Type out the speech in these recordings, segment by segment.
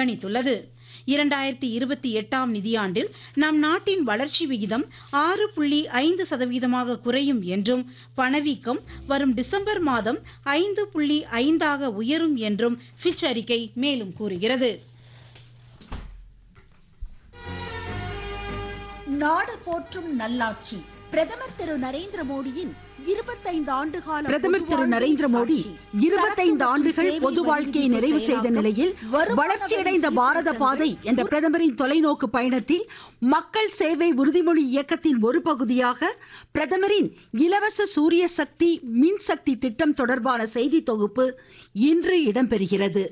கணித்துள்ளது இரண்டாயிரத்தி இருபத்தி எட்டாம் நிதியாண்டில் நம் நாட்டின் வளர்ச்சி விகிதம் ஆறு புள்ளி ஐந்து சதவீதமாக குறையும் என்றும் பணவீக்கம் வரும் டிசம்பர் மாதம் ஐந்து புள்ளி ஐந்தாக உயரும் என்றும் ஃபிட்ச் அறிக்கை மேலும் கூறுகிறது நாடு போற்றும் நல்லாட்சி பிரதமர் திரு நரேந்திர மோடியின் இருபத்தைந்து ஆண்டு கால பிரதமர் திரு நரேந்திர மோடி இருபத்தைந்து ஆண்டுகள் பொது வாழ்க்கையை நிறைவு செய்த நிலையில் வளர்ச்சியடைந்த பாரத பாதை என்ற பிரதமரின் தொலைநோக்கு பயணத்தில் மக்கள் சேவை உறுதிமொழி இயக்கத்தின் ஒரு பகுதியாக பிரதமரின் இலவச சூரிய சக்தி மின்சக்தி திட்டம் தொடர்பான செய்தி தொகுப்பு இன்று இடம்பெறுகிறது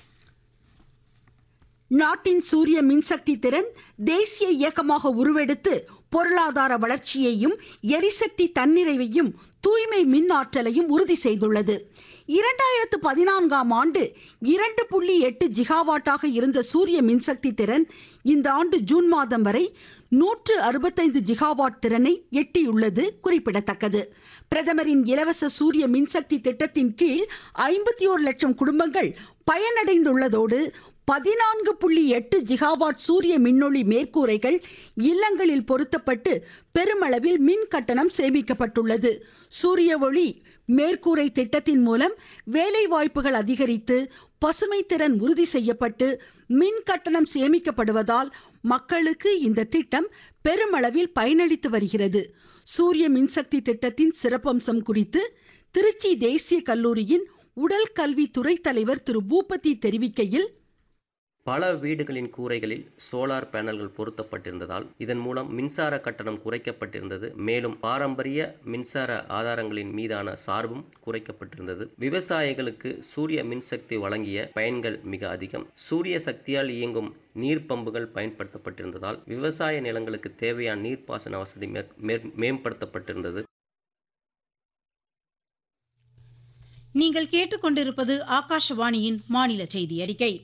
நாட்டின் சூரிய மின்சக்தி திறன் தேசிய இயக்கமாக உருவெடுத்து பொருளாதார வளர்ச்சியையும் எரிசக்தி தன்னிறைவையும் தூய்மை மின் ஆற்றலையும் உறுதி செய்துள்ளது இரண்டாயிரத்து பதினான்காம் ஆண்டு இரண்டு புள்ளி எட்டு ஜிகாவாட்டாக இருந்த சூரிய மின்சக்தி திறன் இந்த ஆண்டு ஜூன் மாதம் வரை நூற்று அறுபத்தைந்து ஜிகாவாட் திறனை எட்டியுள்ளது குறிப்பிடத்தக்கது பிரதமரின் இலவச சூரிய மின்சக்தி திட்டத்தின் கீழ் ஐம்பத்தி ஓரு லட்சம் குடும்பங்கள் பயனடைந்துள்ளதோடு பதினான்கு புள்ளி எட்டு ஜிகாவாட் சூரிய மின்னொளி மேற்கூரைகள் இல்லங்களில் பொருத்தப்பட்டு பெருமளவில் மின் கட்டணம் சேமிக்கப்பட்டுள்ளது சூரிய ஒளி மேற்கூரை திட்டத்தின் மூலம் வேலை வாய்ப்புகள் அதிகரித்து பசுமை திறன் உறுதி செய்யப்பட்டு மின் கட்டணம் சேமிக்கப்படுவதால் மக்களுக்கு இந்த திட்டம் பெருமளவில் பயனளித்து வருகிறது சூரிய மின்சக்தி திட்டத்தின் சிறப்பம்சம் குறித்து திருச்சி தேசிய கல்லூரியின் உடல் கல்வி துறை தலைவர் திரு பூபதி தெரிவிக்கையில் பல வீடுகளின் கூரைகளில் சோலார் பேனல்கள் பொருத்தப்பட்டிருந்ததால் இதன் மூலம் மின்சார கட்டணம் குறைக்கப்பட்டிருந்தது மேலும் பாரம்பரிய மின்சார ஆதாரங்களின் மீதான சார்பும் குறைக்கப்பட்டிருந்தது விவசாயிகளுக்கு சூரிய மின்சக்தி வழங்கிய பயன்கள் மிக அதிகம் சூரிய சக்தியால் இயங்கும் நீர் பம்புகள் பயன்படுத்தப்பட்டிருந்ததால் விவசாய நிலங்களுக்கு தேவையான நீர்ப்பாசன வசதி மேற்- மேற்- மேம்படுத்தப்பட்டிருந்தது நீங்கள் கேட்டுக்கொண்டிருப்பது ஆகாஷவாணியின் மாநில செய்தி அறிக்கை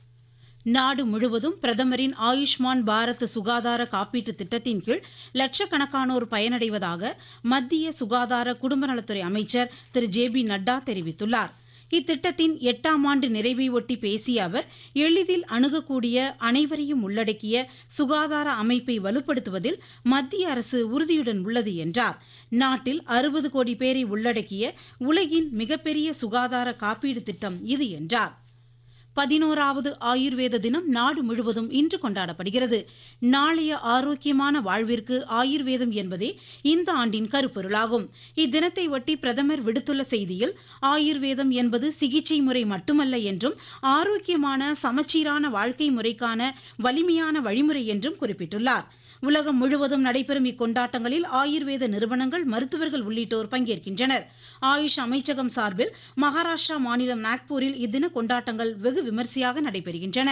நாடு முழுவதும் பிரதமரின் ஆயுஷ்மான் பாரத் சுகாதார காப்பீட்டு திட்டத்தின் கீழ் லட்சக்கணக்கானோர் பயனடைவதாக மத்திய சுகாதார குடும்ப நலத்துறை அமைச்சர் திரு ஜே பி நட்டா தெரிவித்துள்ளார் இத்திட்டத்தின் எட்டாம் ஆண்டு நிறைவை ஒட்டி பேசிய அவர் எளிதில் அணுகக்கூடிய அனைவரையும் உள்ளடக்கிய சுகாதார அமைப்பை வலுப்படுத்துவதில் மத்திய அரசு உறுதியுடன் உள்ளது என்றார் நாட்டில் அறுபது கோடி பேரை உள்ளடக்கிய உலகின் மிகப்பெரிய சுகாதார காப்பீடு திட்டம் இது என்றார் பதினோராவது ஆயுர்வேத தினம் நாடு முழுவதும் இன்று கொண்டாடப்படுகிறது நாளைய ஆரோக்கியமான வாழ்விற்கு ஆயுர்வேதம் என்பதே இந்த ஆண்டின் கருப்பொருளாகும் இத்தினத்தை ஒட்டி பிரதமர் விடுத்துள்ள செய்தியில் ஆயுர்வேதம் என்பது சிகிச்சை முறை மட்டுமல்ல என்றும் ஆரோக்கியமான சமச்சீரான வாழ்க்கை முறைக்கான வலிமையான வழிமுறை என்றும் குறிப்பிட்டுள்ளார் உலகம் முழுவதும் நடைபெறும் இக்கொண்டாட்டங்களில் ஆயுர்வேத நிறுவனங்கள் மருத்துவர்கள் உள்ளிட்டோர் பங்கேற்கின்றனர் ஆயுஷ் அமைச்சகம் சார்பில் மகாராஷ்டிரா மாநிலம் நாக்பூரில் இத்தின கொண்டாட்டங்கள் வெகு விமரிசையாக நடைபெறுகின்றன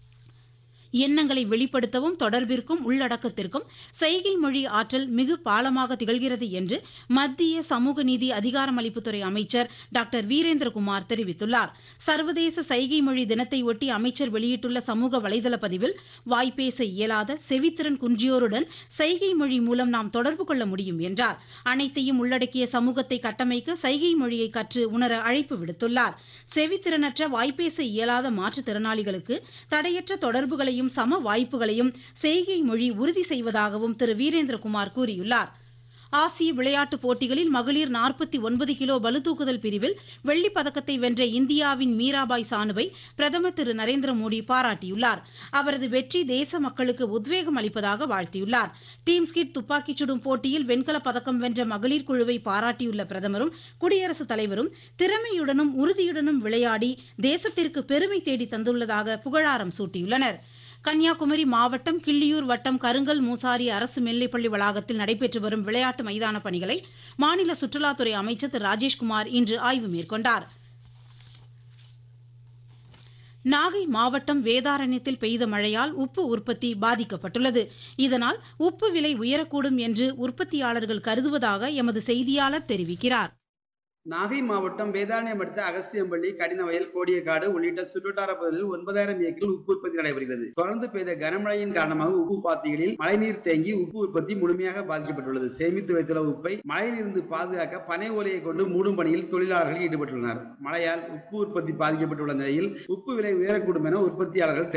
எண்ணங்களை வெளிப்படுத்தவும் தொடர்பிற்கும் உள்ளடக்கத்திற்கும் செய்கை மொழி ஆற்றல் மிகு பாலமாக திகழ்கிறது என்று மத்திய சமூக நீதி அதிகாரமளிப்புத்துறை அமைச்சர் டாக்டர் வீரேந்திரகுமார் தெரிவித்துள்ளார் சர்வதேச சைகை மொழி தினத்தை ஒட்டி அமைச்சர் வெளியிட்டுள்ள சமூக வலைதள பதிவில் வாய்ப்பேச இயலாத செவித்திறன் குன்றியோருடன் சைகை மொழி மூலம் நாம் தொடர்பு கொள்ள முடியும் என்றார் அனைத்தையும் உள்ளடக்கிய சமூகத்தை கட்டமைக்க சைகை மொழியை கற்று உணர அழைப்பு விடுத்துள்ளார் செவித்திறனற்ற வாய்ப்பேச இயலாத மாற்றுத்திறனாளிகளுக்கு தடையற்ற தொடர்புகளையும் சம வாய்ப்புகளையும் செய்கை மொழி உறுதி செய்வதாகவும் திரு வீரேந்திரகுமார் கூறியுள்ளார் ஆசிய விளையாட்டுப் போட்டிகளில் மகளிர் நாற்பத்தி ஒன்பது கிலோ பளுதூக்குதல் பிரிவில் வெள்ளிப் பதக்கத்தை வென்ற இந்தியாவின் மீராபாய் சானுவை பிரதமர் திரு நரேந்திர மோடி பாராட்டியுள்ளார் அவரது வெற்றி தேச மக்களுக்கு உத்வேகம் அளிப்பதாக வாழ்த்தியுள்ளார் டீம் ஸ்கிட் துப்பாக்கிச் சுடும் போட்டியில் வெண்கலப் பதக்கம் வென்ற மகளிர் குழுவை பாராட்டியுள்ள பிரதமரும் குடியரசுத் தலைவரும் திறமையுடனும் உறுதியுடனும் விளையாடி தேசத்திற்கு பெருமை தேடி தந்துள்ளதாக புகழாரம் சூட்டியுள்ளனர் கன்னியாகுமரி மாவட்டம் கிள்ளியூர் வட்டம் கருங்கல் மூசாரி அரசு மேல்நிலைப்பள்ளி வளாகத்தில் நடைபெற்று வரும் விளையாட்டு மைதான பணிகளை மாநில சுற்றுலாத்துறை அமைச்சர் திரு ராஜேஷ்குமார் இன்று ஆய்வு மேற்கொண்டார் நாகை மாவட்டம் வேதாரண்யத்தில் பெய்த மழையால் உப்பு உற்பத்தி பாதிக்கப்பட்டுள்ளது இதனால் உப்பு விலை உயரக்கூடும் என்று உற்பத்தியாளர்கள் கருதுவதாக எமது செய்தியாளர் தெரிவிக்கிறார் நாகை மாவட்டம் வேதாரண்யம் அடுத்த அகஸ்தியம்பள்ளி கடினவயல் கோடியக்காடு உள்ளிட்ட சுற்றுவட்டார பகுதிகளில் ஒன்பதாயிரம் ஏக்கரில் உப்பு உற்பத்தி நடைபெறுகிறது தொடர்ந்து பெய்த கனமழையின் காரணமாக உப்பு பாத்திகளில் மழைநீர் தேங்கி உப்பு உற்பத்தி முழுமையாக பாதிக்கப்பட்டுள்ளது சேமித்து வைத்துள்ள உப்பை மழையிலிருந்து பாதுகாக்க பனை ஓலையை கொண்டு மூடும் பணியில் தொழிலாளர்கள் ஈடுபட்டுள்ளனர் மழையால் உப்பு உற்பத்தி பாதிக்கப்பட்டுள்ள நிலையில் உப்பு விலை உயரக்கூடும் என உற்பத்தியாளர்கள்